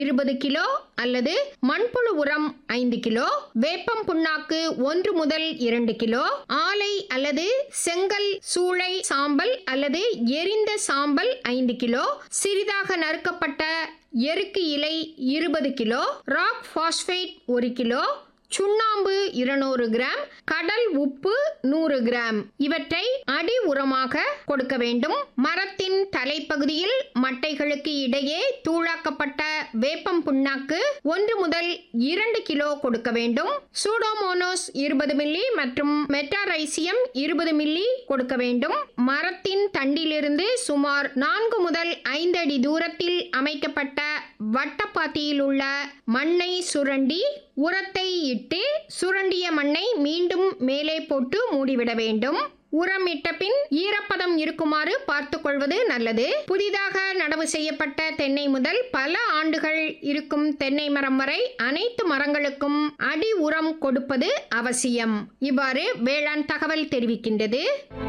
இருபது கிலோ அல்லது மண்புழு உரம் ஐந்து கிலோ வேப்பம் புண்ணாக்கு ஒன்று முதல் இரண்டு கிலோ ஆலை அல்லது செங்கல் சூளை சாம்பல் அல்லது எரிந்த சாம்பல் ஐந்து கிலோ சிறிதாக நறுக்கப்பட்ட எருக்கு இலை இருபது கிலோ ராக் பாஸ்பேட் ஒரு கிலோ சுண்ணாம்பு இருநூறு கிராம் கடல் உப்பு நூறு கிராம் இவற்றை அடி உரமாக கொடுக்க வேண்டும் மரத்தின் தலைப்பகுதியில் மட்டைகளுக்கு இடையே தூளாக்கப்பட்ட வேப்பம் புண்ணாக்கு ஒன்று முதல் இரண்டு கிலோ கொடுக்க வேண்டும் சூடோமோனோஸ் இருபது மில்லி மற்றும் மெட்டாரைசியம் இருபது மில்லி கொடுக்க வேண்டும் மரத்தின் தண்டிலிருந்து சுமார் நான்கு முதல் ஐந்து அடி தூரத்தில் அமைக்கப்பட்ட வட்டப்பாத்தியில் உள்ள மண்ணை சுரண்டி உரத்தை இட்டு சுரண்டிய மண்ணை மீண்டும் மேலே போட்டு மூடிவிட வேண்டும் உரம் இட்ட பின் ஈரப்பதம் இருக்குமாறு பார்த்துக் கொள்வது நல்லது புதிதாக நடவு செய்யப்பட்ட தென்னை முதல் பல ஆண்டுகள் இருக்கும் தென்னை மரம் வரை அனைத்து மரங்களுக்கும் அடி உரம் கொடுப்பது அவசியம் இவ்வாறு வேளாண் தகவல் தெரிவிக்கின்றது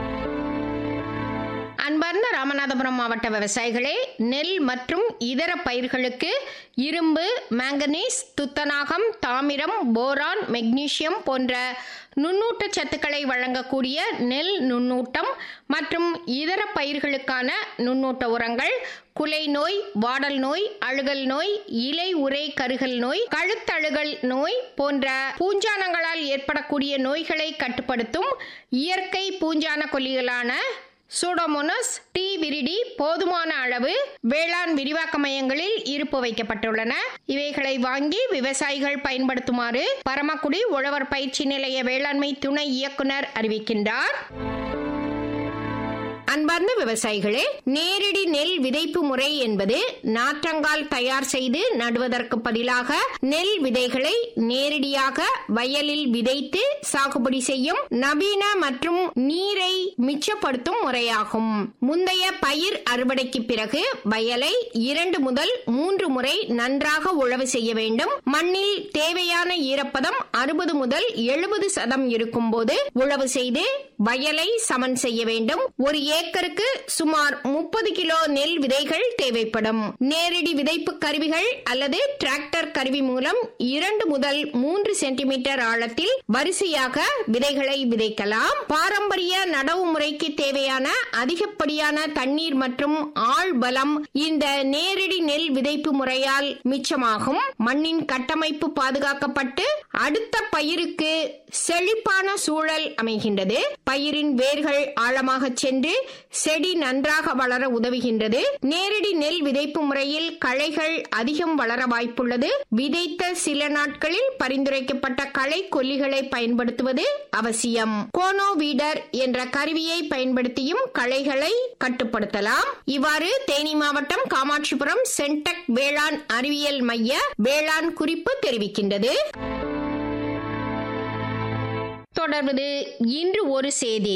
அன்பார்ந்த ராமநாதபுரம் மாவட்ட விவசாயிகளே நெல் மற்றும் இதர பயிர்களுக்கு இரும்பு மேங்கனீஸ் துத்தநாகம் தாமிரம் போரான் மெக்னீசியம் போன்ற நுண்ணூட்ட சத்துக்களை வழங்கக்கூடிய நெல் நுண்ணூட்டம் மற்றும் இதர பயிர்களுக்கான நுண்ணூட்ட உரங்கள் குலை நோய் வாடல் நோய் அழுகல் நோய் இலை உரை கருகல் நோய் கழுத்தழுகல் நோய் போன்ற பூஞ்சானங்களால் ஏற்படக்கூடிய நோய்களை கட்டுப்படுத்தும் இயற்கை பூஞ்சான கொல்லிகளான சூடோமோனஸ் டி விரிடி போதுமான அளவு வேளாண் விரிவாக்க மையங்களில் இருப்பு வைக்கப்பட்டுள்ளன இவைகளை வாங்கி விவசாயிகள் பயன்படுத்துமாறு பரமக்குடி உழவர் பயிற்சி நிலைய வேளாண்மை துணை இயக்குனர் அறிவிக்கின்றார் அன்பார்ந்த விவசாயிகளே நேரடி நெல் விதைப்பு முறை என்பது நாற்றங்கால் தயார் செய்து நடுவதற்கு பதிலாக நெல் விதைகளை நேரடியாக வயலில் விதைத்து சாகுபடி செய்யும் நவீன மற்றும் நீரை மிச்சப்படுத்தும் முறையாகும் முந்தைய பயிர் அறுவடைக்கு பிறகு வயலை இரண்டு முதல் மூன்று முறை நன்றாக உழவு செய்ய வேண்டும் மண்ணில் தேவையான ஈரப்பதம் அறுபது முதல் எழுபது சதம் இருக்கும் போது உழவு செய்து வயலை சமன் செய்ய வேண்டும் ஒரு ஏக்கருக்கு சுமார் முப்பது கிலோ நெல் விதைகள் தேவைப்படும் நேரடி விதைப்பு கருவிகள் அல்லது டிராக்டர் கருவி மூலம் இரண்டு முதல் மூன்று சென்டிமீட்டர் ஆழத்தில் வரிசையாக விதைகளை விதைக்கலாம் பாரம்பரிய நடவு முறைக்கு தேவையான அதிகப்படியான தண்ணீர் மற்றும் ஆள் பலம் இந்த நேரடி நெல் விதைப்பு முறையால் மிச்சமாகும் மண்ணின் கட்டமைப்பு பாதுகாக்கப்பட்டு அடுத்த பயிருக்கு செழிப்பான சூழல் அமைகின்றது பயிரின் வேர்கள் ஆழமாக சென்று செடி நன்றாக வளர உதவுகின்றது நேரடி நெல் விதைப்பு முறையில் களைகள் அதிகம் வளர வாய்ப்புள்ளது விதைத்த சில நாட்களில் பரிந்துரைக்கப்பட்ட களை கொல்லிகளை பயன்படுத்துவது அவசியம் கோனோ வீடர் என்ற கருவியை பயன்படுத்தியும் களைகளை கட்டுப்படுத்தலாம் இவ்வாறு தேனி மாவட்டம் காமாட்சிபுரம் சென்டெக் வேளாண் அறிவியல் மைய வேளாண் குறிப்பு தெரிவிக்கின்றது தொடர்வது இன்று ஒரு செய்தி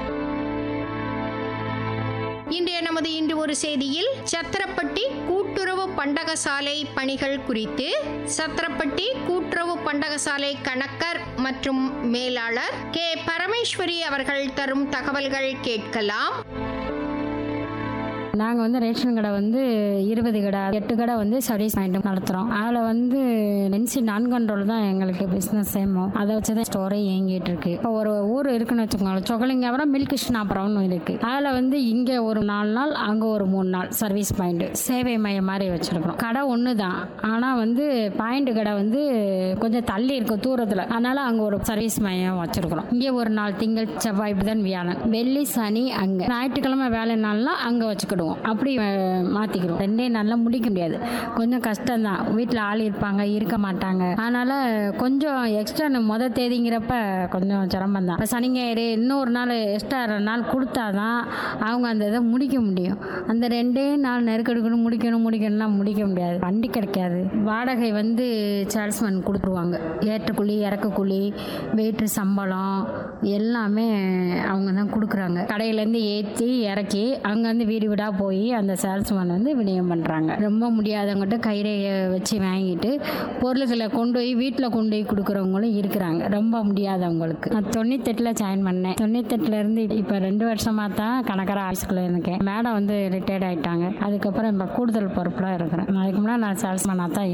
இன்றைய நமது இன்று ஒரு செய்தியில் சத்திரப்பட்டி கூட்டுறவு பண்டகசாலை பணிகள் குறித்து சத்திரப்பட்டி கூட்டுறவு பண்டகசாலை கணக்கர் மற்றும் மேலாளர் கே பரமேஸ்வரி அவர்கள் தரும் தகவல்கள் கேட்கலாம் நாங்கள் வந்து ரேஷன் கடை வந்து இருபது கடை எட்டு கடை வந்து சர்வீஸ் பாயிண்ட் நடத்துகிறோம் அதில் வந்து என்சி நான் கண்ட்ரோல் தான் எங்களுக்கு பிஸ்னஸ் சேமம் அதை வச்சு தான் ஸ்டோரே இயங்கிட்டு இருக்கு இப்போ ஒரு ஊர் இருக்குன்னு வச்சுக்கோங்க சொகலிங்கபுரம் மில்க் கிருஷ்ணாபுரம்னு இருக்கு அதில் வந்து இங்கே ஒரு நாலு நாள் அங்கே ஒரு மூணு நாள் சர்வீஸ் பாயிண்ட் சேவை மையம் மாதிரி வச்சிருக்கிறோம் கடை ஒன்று தான் ஆனால் வந்து பாயிண்ட் கடை வந்து கொஞ்சம் தள்ளி இருக்கும் தூரத்தில் அதனால அங்கே ஒரு சர்வீஸ் மையம் வச்சிருக்கிறோம் இங்கே ஒரு நாள் திங்கள் செவ்வாய் புதன் வியாழன் வெள்ளி சனி அங்கே ஞாயிற்றுக்கிழமை வேலை நாள்னா அங்கே வச்சுக்கிடுவோம் அப்படி அஹ், மாத்திக்கிறோம் ரெண்டே நாளில் முடிக்க முடியாது கொஞ்சம் கஷ்டம்தான் வீட்டில் ஆள் இருப்பாங்க இருக்க மாட்டாங்க அதனால கொஞ்சம் எக்ஸ்ட்ரா முத தேதிங்கிறப்ப கொஞ்சம் சிரமம் தான் இப்போ சனி ஞாயிறு இன்னொரு நாள் எக்ஸ்ட்ரா ரெண்டு நாள் கொடுத்தாதான் அவங்க அந்த இதை முடிக்க முடியும் அந்த ரெண்டே நாள் நெருக்கெடுக்கணும் முடிக்கணும் முடிக்கணும்னா முடிக்க முடியாது வண்டி கிடைக்காது வாடகை வந்து சேல்ஸ்மேன் கொடுத்துருவாங்க ஏற்றுக்கூலி இறக்குக்கூலி வெயிட்ரு சம்பளம் எல்லாமே அவங்க தான் கொடுக்குறாங்க கடையிலேருந்து ஏற்றி இறக்கி அங்கேருந்து வீடு வீடாக போய் அந்த சேல்ஸ்மேன் வந்து விநியோகம் பண்ணுறாங்க ரொம்ப முடியாதவங்ககிட்ட கைரேகை வச்சு வாங்கிட்டு பொருள்களை கொண்டு போய் வீட்டில் கொண்டு போய் கொடுக்குறவங்களும் இருக்கிறாங்க ரொம்ப முடியாதவங்களுக்கு நான் தொண்ணூத்தெட்டில் ஜாயின் பண்ணேன் தொண்ணூத்தெட்டுலேருந்து இப்போ ரெண்டு வருஷமாக தான் கணக்கர ஆஃபீஸ்க்குள்ளே இருக்கேன் மேடம் வந்து ரிட்டையர்ட் ஆகிட்டாங்க அதுக்கப்புறம் இப்போ கூடுதல் பொறுப்பில் இருக்கிறேன் அதுக்கு முன்னாடி நான் சேல்ஸ்மேனாக தான்